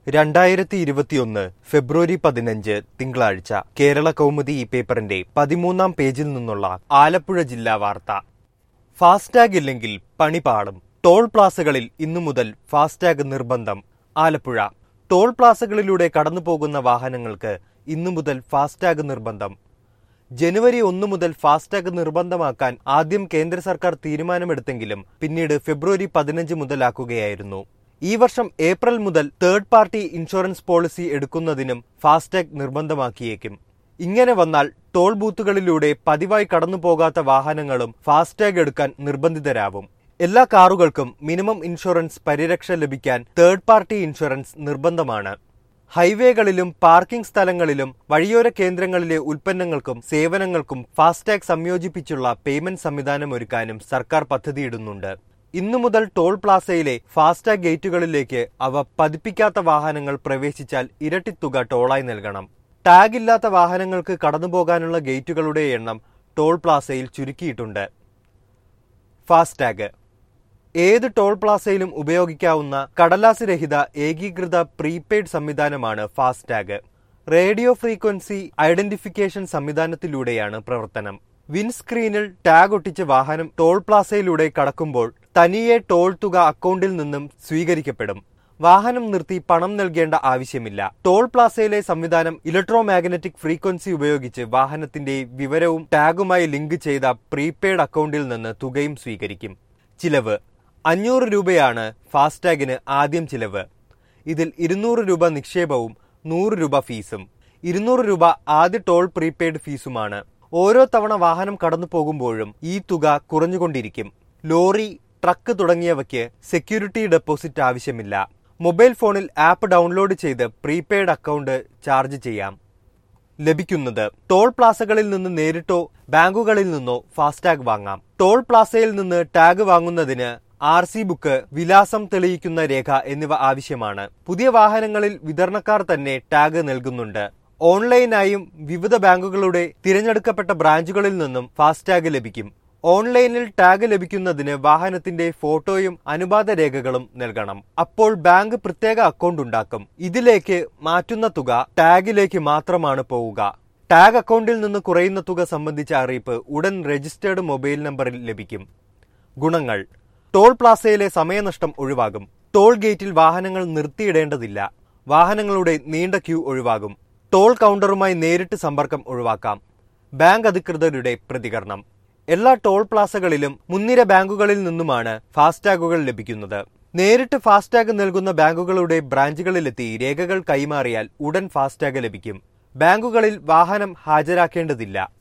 രണ്ടായിരത്തി ഇരുപത്തിയൊന്ന് ഫെബ്രുവരി പതിനഞ്ച് തിങ്കളാഴ്ച കേരള കൗമുദി ഈ പേപ്പറിന്റെ പതിമൂന്നാം പേജിൽ നിന്നുള്ള ആലപ്പുഴ ജില്ലാ വാർത്ത ഫാസ്ടാഗ് ഇല്ലെങ്കിൽ പണി പാടും ടോൾ പ്ലാസകളിൽ ഇന്നു മുതൽ ഫാസ്ടാഗ് നിർബന്ധം ആലപ്പുഴ ടോൾ പ്ലാസകളിലൂടെ കടന്നുപോകുന്ന വാഹനങ്ങൾക്ക് ഇന്നു മുതൽ ഫാസ്ടാഗ് നിർബന്ധം ജനുവരി ഒന്ന് മുതൽ ഫാസ്ടാഗ് നിർബന്ധമാക്കാൻ ആദ്യം കേന്ദ്ര സർക്കാർ തീരുമാനമെടുത്തെങ്കിലും പിന്നീട് ഫെബ്രുവരി പതിനഞ്ച് മുതലാക്കുകയായിരുന്നു ഈ വർഷം ഏപ്രിൽ മുതൽ തേർഡ് പാർട്ടി ഇൻഷുറൻസ് പോളിസി എടുക്കുന്നതിനും ഫാസ്ടാഗ് നിർബന്ധമാക്കിയേക്കും ഇങ്ങനെ വന്നാൽ ടോൾ ബൂത്തുകളിലൂടെ പതിവായി കടന്നുപോകാത്ത വാഹനങ്ങളും ഫാസ്ടാഗ് എടുക്കാൻ നിർബന്ധിതരാവും എല്ലാ കാറുകൾക്കും മിനിമം ഇൻഷുറൻസ് പരിരക്ഷ ലഭിക്കാൻ തേർഡ് പാർട്ടി ഇൻഷുറൻസ് നിർബന്ധമാണ് ഹൈവേകളിലും പാർക്കിംഗ് സ്ഥലങ്ങളിലും വഴിയോര കേന്ദ്രങ്ങളിലെ ഉൽപ്പന്നങ്ങൾക്കും സേവനങ്ങൾക്കും ഫാസ്ടാഗ് സംയോജിപ്പിച്ചുള്ള പേയ്മെന്റ് സംവിധാനം ഒരുക്കാനും സർക്കാർ പദ്ധതിയിടുന്നുണ്ട് ഇന്നു മുതൽ ടോൾ പ്ലാസയിലെ ഫാസ്ടാഗ് ഗേറ്റുകളിലേക്ക് അവ പതിപ്പിക്കാത്ത വാഹനങ്ങൾ പ്രവേശിച്ചാൽ ഇരട്ടി തുക ടോളായി നൽകണം ടാഗ് ഇല്ലാത്ത വാഹനങ്ങൾക്ക് കടന്നുപോകാനുള്ള ഗേറ്റുകളുടെ എണ്ണം ടോൾ പ്ലാസയിൽ ചുരുക്കിയിട്ടുണ്ട് ഫാസ്ടാഗ് ഏത് ടോൾ പ്ലാസയിലും ഉപയോഗിക്കാവുന്ന കടലാസ് രഹിത ഏകീകൃത പ്രീപെയ്ഡ് സംവിധാനമാണ് ഫാസ്ടാഗ് റേഡിയോ ഫ്രീക്വൻസി ഐഡന്റിഫിക്കേഷൻ സംവിധാനത്തിലൂടെയാണ് പ്രവർത്തനം വിൻസ്ക്രീനിൽ ടാഗ് ഒട്ടിച്ച വാഹനം ടോൾ പ്ലാസയിലൂടെ കടക്കുമ്പോൾ തനിയെ ടോൾ തുക അക്കൗണ്ടിൽ നിന്നും സ്വീകരിക്കപ്പെടും വാഹനം നിർത്തി പണം നൽകേണ്ട ആവശ്യമില്ല ടോൾ പ്ലാസയിലെ സംവിധാനം ഇലക്ട്രോ മാഗ്നറ്റിക് ഫ്രീക്വൻസി ഉപയോഗിച്ച് വാഹനത്തിന്റെ വിവരവും ടാഗുമായി ലിങ്ക് ചെയ്ത പ്രീപെയ്ഡ് അക്കൗണ്ടിൽ നിന്ന് തുകയും സ്വീകരിക്കും ചിലവ് അഞ്ഞൂറ് രൂപയാണ് ഫാസ്ടാഗിന് ആദ്യം ചിലവ് ഇതിൽ ഇരുന്നൂറ് രൂപ നിക്ഷേപവും നൂറ് രൂപ ഫീസും ഇരുന്നൂറ് രൂപ ആദ്യ ടോൾ പ്രീപെയ്ഡ് ഫീസുമാണ് ഓരോ തവണ വാഹനം കടന്നു പോകുമ്പോഴും ഈ തുക കുറഞ്ഞുകൊണ്ടിരിക്കും ലോറി ട്രക്ക് തുടങ്ങിയവയ്ക്ക് സെക്യൂരിറ്റി ഡെപ്പോസിറ്റ് ആവശ്യമില്ല മൊബൈൽ ഫോണിൽ ആപ്പ് ഡൗൺലോഡ് ചെയ്ത് പ്രീപെയ്ഡ് അക്കൗണ്ട് ചാർജ് ചെയ്യാം ലഭിക്കുന്നത് ടോൾ പ്ലാസകളിൽ നിന്ന് നേരിട്ടോ ബാങ്കുകളിൽ നിന്നോ ഫാസ്ടാഗ് വാങ്ങാം ടോൾ പ്ലാസയിൽ നിന്ന് ടാഗ് വാങ്ങുന്നതിന് ആർ സി ബുക്ക് വിലാസം തെളിയിക്കുന്ന രേഖ എന്നിവ ആവശ്യമാണ് പുതിയ വാഹനങ്ങളിൽ വിതരണക്കാർ തന്നെ ടാഗ് നൽകുന്നുണ്ട് ഓൺലൈനായും വിവിധ ബാങ്കുകളുടെ തിരഞ്ഞെടുക്കപ്പെട്ട ബ്രാഞ്ചുകളിൽ നിന്നും ഫാസ്ടാഗ് ലഭിക്കും ഓൺലൈനിൽ ടാഗ് ലഭിക്കുന്നതിന് വാഹനത്തിന്റെ ഫോട്ടോയും അനുപാത രേഖകളും നൽകണം അപ്പോൾ ബാങ്ക് പ്രത്യേക അക്കൗണ്ട് ഉണ്ടാക്കും ഇതിലേക്ക് മാറ്റുന്ന തുക ടാഗിലേക്ക് മാത്രമാണ് പോവുക ടാഗ് അക്കൗണ്ടിൽ നിന്ന് കുറയുന്ന തുക സംബന്ധിച്ച അറിയിപ്പ് ഉടൻ രജിസ്റ്റേർഡ് മൊബൈൽ നമ്പറിൽ ലഭിക്കും ഗുണങ്ങൾ ടോൾ പ്ലാസയിലെ സമയനഷ്ടം ഒഴിവാകും ടോൾ ഗേറ്റിൽ വാഹനങ്ങൾ നിർത്തിയിടേണ്ടതില്ല വാഹനങ്ങളുടെ നീണ്ട ക്യൂ ഒഴിവാകും ടോൾ കൗണ്ടറുമായി നേരിട്ട് സമ്പർക്കം ഒഴിവാക്കാം ബാങ്ക് അധികൃതരുടെ പ്രതികരണം എല്ലാ ടോൾ പ്ലാസകളിലും മുൻനിര ബാങ്കുകളിൽ നിന്നുമാണ് ഫാസ്ടാഗുകൾ ലഭിക്കുന്നത് നേരിട്ട് ഫാസ്ടാഗ് നൽകുന്ന ബാങ്കുകളുടെ ബ്രാഞ്ചുകളിലെത്തി രേഖകൾ കൈമാറിയാൽ ഉടൻ ഫാസ്ടാഗ് ലഭിക്കും ബാങ്കുകളിൽ വാഹനം ഹാജരാക്കേണ്ടതില്ല